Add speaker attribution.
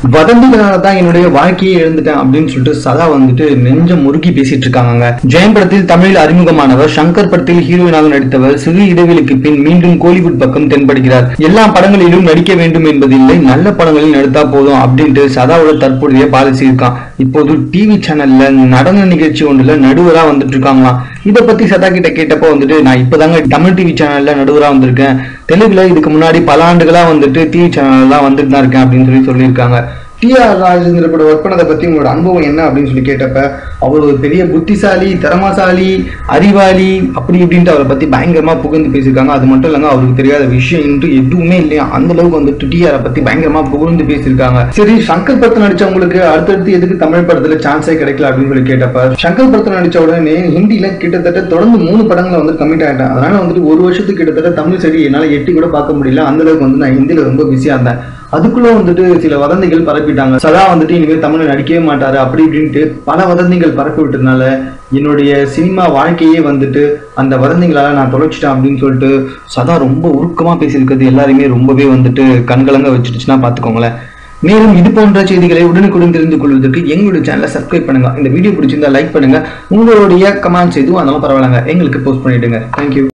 Speaker 1: வதந்திகளால தான் என்னுடைய வாழ்க்கையை இழந்துட்டேன் அப்படின்னு சொல்லிட்டு சதா வந்துட்டு நெஞ்சம் முறுக்கி பேசிட்டு இருக்காங்க ஜெயம் படத்தில் தமிழில் அறிமுகமானவர் சங்கர் படத்தில் ஹீரோயினாக நடித்தவர் சிறு இடைவெளிக்கு பின் மீண்டும் கோலிவுட் பக்கம் தென்படுகிறார் எல்லா படங்களிலும் நடிக்க வேண்டும் என்பதில்லை நல்ல படங்களில் நடித்தா போதும் அப்படின்ட்டு சதாவோட தற்போதைய பாலிசி இருக்கான் இப்போது டிவி சேனல்ல நடன நிகழ்ச்சி ஒன்றுல நடுவரா வந்துட்டு இருக்காங்களாம் இதை பத்தி சதா கிட்ட கேட்டப்போ வந்துட்டு நான் இப்பதாங்க தமிழ் டிவி சேனல்ல நடுவரா வந்திருக்கேன் தெலுங்குல இதுக்கு முன்னாடி பல ஆண்டுகளா வந்துட்டு டிவி சேனல்லாம் வந்துட்டு தான் இருக்கேன் அப்படின்னு சொல்லி சொல்லியிருக்காங்க டிஆர் ராஜேந்திர கூட ஒர்க் பண்ணதை பத்தி உங்களோட அனுபவம் என்ன அப்படின்னு சொல்லி கேட்டப்ப அவர் ஒரு பெரிய புத்திசாலி திறமசாலி அறிவாளி அப்படி இப்படின்ட்டு அவரை பத்தி பயங்கரமா புகழ்ந்து பேசியிருக்காங்க அது மட்டும் இல்லைங்க அவருக்கு தெரியாத விஷயம் இன்று எதுவுமே இல்லையா அந்த அளவுக்கு வந்துட்டு டிஆரை பத்தி பயங்கரமா புகழ்ந்து பேசியிருக்காங்க சரி சங்கர் படத்தில் நடிச்சவங்களுக்கு அடுத்தடுத்து எதுக்கு தமிழ் படத்துல சான்ஸே கிடைக்கல அப்படின்னு சொல்லி கேட்டப்ப சங்கர் படத்தில் நடிச்ச உடனே ஹிந்தில கிட்டத்தட்ட தொடர்ந்து மூணு படங்களை வந்து கமிட் ஆயிட்டேன் அதனால வந்துட்டு ஒரு வருஷத்துக்கு கிட்டத்தட்ட தமிழ் சரி என்னால எட்டி கூட பார்க்க முடியல அந்த அளவுக்கு வந்து நான் ஹிந்தில ரொம்ப பிஸியா இருந்தேன் அதுக்குள்ள வந்துட்டு சில வதந்திகள் பரப்பிட்டாங்க சதா வந்துட்டு இனிமேல் தமிழ்ல நடிக்கவே மாட்டாரு அப்படி இப்படின்ட்டு பல வதந்திகள் பரப்பி விட்டதுனால என்னுடைய சினிமா வாழ்க்கையே வந்துட்டு அந்த வதந்திகளால நான் தொலைச்சிட்டேன் அப்படின்னு சொல்லிட்டு சதா ரொம்ப உருக்கமா பேசியிருக்கிறது எல்லாரையுமே ரொம்பவே வந்துட்டு கண்கலங்க வச்சிருச்சுன்னா பாத்துக்கோங்களேன் மேலும் இது போன்ற செய்திகளை உடனுக்குடன் தெரிந்து கொள்வதற்கு எங்களுடைய சேனலை சப்ஸ்கிரைப் பண்ணுங்க இந்த வீடியோ பிடிச்சிருந்தா லைக் பண்ணுங்க உங்களுடைய கமெண்ட்ஸ் எதுவும் அதெல்லாம் பரவாயில்லைங்க எங்களுக்கு போஸ்ட் பண்ணிடுங்க தேங்க்யூ